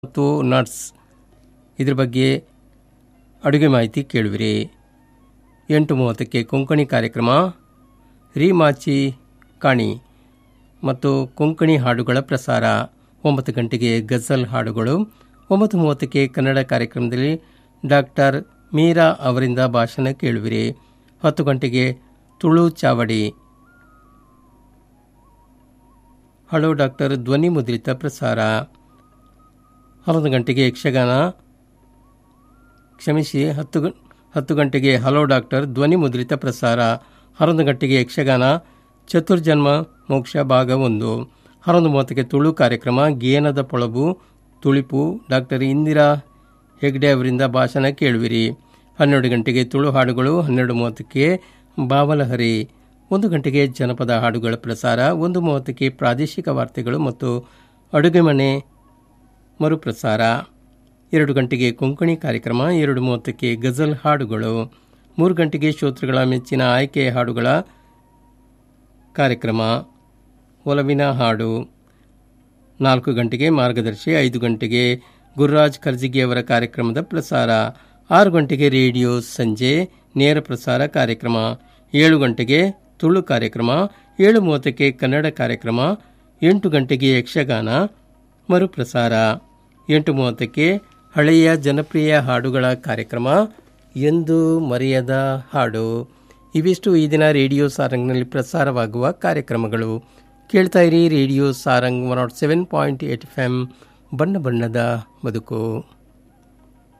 ಮತ್ತು ನಟ್ಸ್ ಇದ್ರ ಬಗ್ಗೆ ಅಡುಗೆ ಮಾಹಿತಿ ಕೇಳುವಿರಿ ಎಂಟು ಮೂವತ್ತಕ್ಕೆ ಕೊಂಕಣಿ ಕಾರ್ಯಕ್ರಮ ರೀ ಮಾಚಿ ಕಾಣಿ ಮತ್ತು ಕೊಂಕಣಿ ಹಾಡುಗಳ ಪ್ರಸಾರ ಒಂಬತ್ತು ಗಂಟೆಗೆ ಗಜಲ್ ಹಾಡುಗಳು ಒಂಬತ್ತು ಮೂವತ್ತಕ್ಕೆ ಕನ್ನಡ ಕಾರ್ಯಕ್ರಮದಲ್ಲಿ ಡಾಕ್ಟರ್ ಮೀರಾ ಅವರಿಂದ ಭಾಷಣ ಕೇಳುವಿರಿ ಹತ್ತು ಗಂಟೆಗೆ ತುಳು ಚಾವಡಿ ಹಲೋ ಡಾಕ್ಟರ್ ಧ್ವನಿ ಮುದ್ರಿತ ಪ್ರಸಾರ ಹನ್ನೊಂದು ಗಂಟೆಗೆ ಯಕ್ಷಗಾನ ಕ್ಷಮಿಸಿ ಹತ್ತು ಗ- ಹತ್ತು ಗಂಟೆಗೆ ಹಲೋ ಡಾಕ್ಟರ್ ಧ್ವನಿ ಮುದ್ರಿತ ಪ್ರಸಾರ ಹನ್ನೊಂದು ಗಂಟೆಗೆ ಯಕ್ಷಗಾನ ಚತುರ್ಜನ್ಮ ಮೋಕ್ಷ ಭಾಗ ಒಂದು ಹನ್ನೊಂದು ಮೂವತ್ತಕ್ಕೆ ತುಳು ಕಾರ್ಯಕ್ರಮ ಗೇನದ ಪೊಳಬು ತುಳಿಪು ಡಾಕ್ಟರ್ ಇಂದಿರಾ ಹೆಗ್ಡೆ ಅವರಿಂದ ಭಾಷಣ ಕೇಳುವಿರಿ ಹನ್ನೆರಡು ಗಂಟೆಗೆ ತುಳು ಹಾಡುಗಳು ಹನ್ನೆರಡು ಮೂವತ್ತಕ್ಕೆ ಬಾವಲಹರಿ ಒಂದು ಗಂಟೆಗೆ ಜನಪದ ಹಾಡುಗಳ ಪ್ರಸಾರ ಒಂದು ಮೂವತ್ತಕ್ಕೆ ಪ್ರಾದೇಶಿಕ ವಾರ್ತೆಗಳು ಮತ್ತು ಅಡುಗೆ ಮನೆ ಮರುಪ್ರಸಾರ ಎರಡು ಗಂಟೆಗೆ ಕೊಂಕಣಿ ಕಾರ್ಯಕ್ರಮ ಎರಡು ಮೂವತ್ತಕ್ಕೆ ಗಜಲ್ ಹಾಡುಗಳು ಮೂರು ಗಂಟೆಗೆ ಶ್ರೋತೃಗಳ ಮೆಚ್ಚಿನ ಆಯ್ಕೆಯ ಹಾಡುಗಳ ಕಾರ್ಯಕ್ರಮ ಒಲವಿನ ಹಾಡು ನಾಲ್ಕು ಗಂಟೆಗೆ ಮಾರ್ಗದರ್ಶಿ ಐದು ಗಂಟೆಗೆ ಗುರುರಾಜ್ ಕರ್ಜಿಗಿಯವರ ಕಾರ್ಯಕ್ರಮದ ಪ್ರಸಾರ ಆರು ಗಂಟೆಗೆ ರೇಡಿಯೋ ಸಂಜೆ ನೇರ ಪ್ರಸಾರ ಕಾರ್ಯಕ್ರಮ ಏಳು ಗಂಟೆಗೆ ತುಳು ಕಾರ್ಯಕ್ರಮ ಏಳು ಮೂವತ್ತಕ್ಕೆ ಕನ್ನಡ ಕಾರ್ಯಕ್ರಮ ಎಂಟು ಗಂಟೆಗೆ ಯಕ್ಷಗಾನ ಮರುಪ್ರಸಾರ ಎಂಟು ಮೂವತ್ತಕ್ಕೆ ಹಳೆಯ ಜನಪ್ರಿಯ ಹಾಡುಗಳ ಕಾರ್ಯಕ್ರಮ ಎಂದು ಮರೆಯದ ಹಾಡು ಇವಿಷ್ಟು ಈ ದಿನ ರೇಡಿಯೋ ಸಾರಂಗ್ನಲ್ಲಿ ಪ್ರಸಾರವಾಗುವ ಕಾರ್ಯಕ್ರಮಗಳು ಕೇಳ್ತಾ ಇರಿ radio Sarang one nought seven point eight F M ಬಣ್ಣ ಬಣ್ಣದ ಬದುಕು